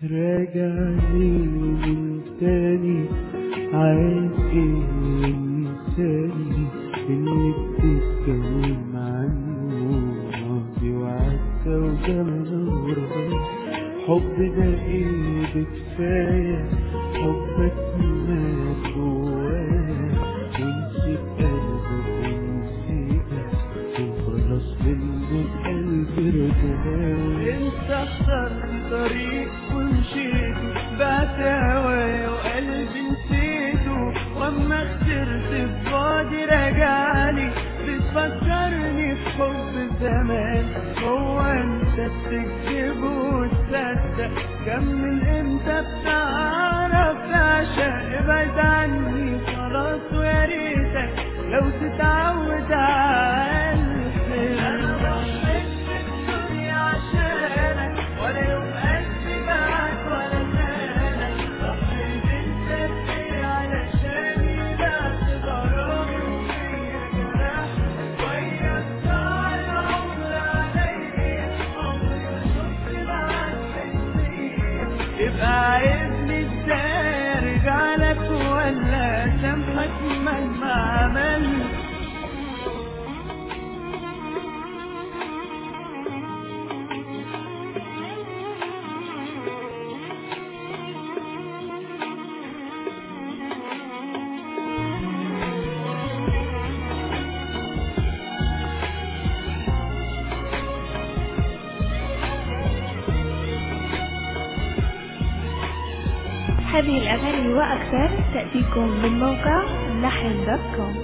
راجع ليه من تاني عايز ايه انساني اللي بتتكلم عنه ماضي وعدى وزمن ورهان حب ده ايه بكفاية حبك مات جوايا ونسيت قلبك ونسيتك وخلاص من القلب رجعان انت اخترت طريق ومشيت بعت هوايا وقلبي نسيته واما خسرت ببعدي رجعلي بتفكرني في حب زمان هو انت بتكذب وتصدق كمل انت بتعرف تعشق ابعد عني خلاص ويا ريتك لو تتعود على انا ضحيت في الدنيا عشانك ولا يوم قلبي معاك ولا خانك ضحيت انت كتير علشاني بس غرامي وفيا جراح وياك طال عمر عليا عمري ما شفت معاك حنية يبقى عايزني ازاي ارجع لك ولا اسامحك مهما عملت هذه الأغاني وأكثر تأتيكم من موقع لحن دوت كوم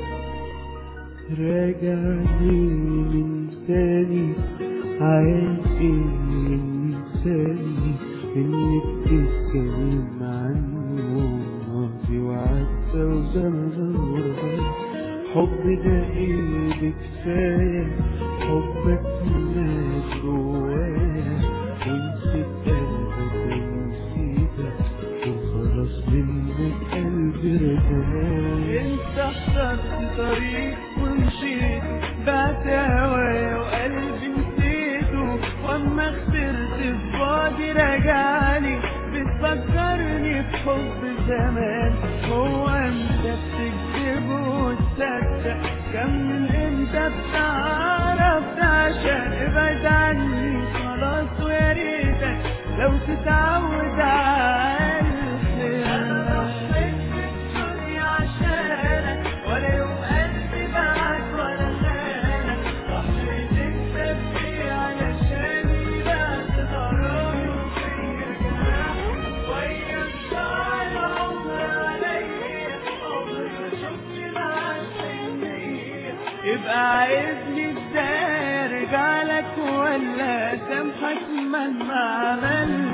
راجع ليه من تاني عايز ايه انساني اللي بتتكلم عنه ماضي وعدى وزمن ورهان حب ده ايه بكفاية حبك مات جوايا ونسيت قلبك ونسيتك وخلاص منك قلبي رجعان انت اخترت طريق ومشيت بعت هوايا وقلبي نسيته واما خسرت ببعدي رجعلي بتفكرني في حب زمان هو انت بتكذب وتصدق كمل انت بتعرف تعشق ابعد عني خلاص ويا ريتك لو تتعود على انا ضحيت في الدنيا عشانك ولا يوم قلبي معاك ولا خانك ضحيت انت بيه علشاني بس غرامي وفيا جراح وياك طال عمر عليا عمري ما شفت معاك حنية يبقى عايزني ازاي ارجع لك ولا اسامحك مهما عملت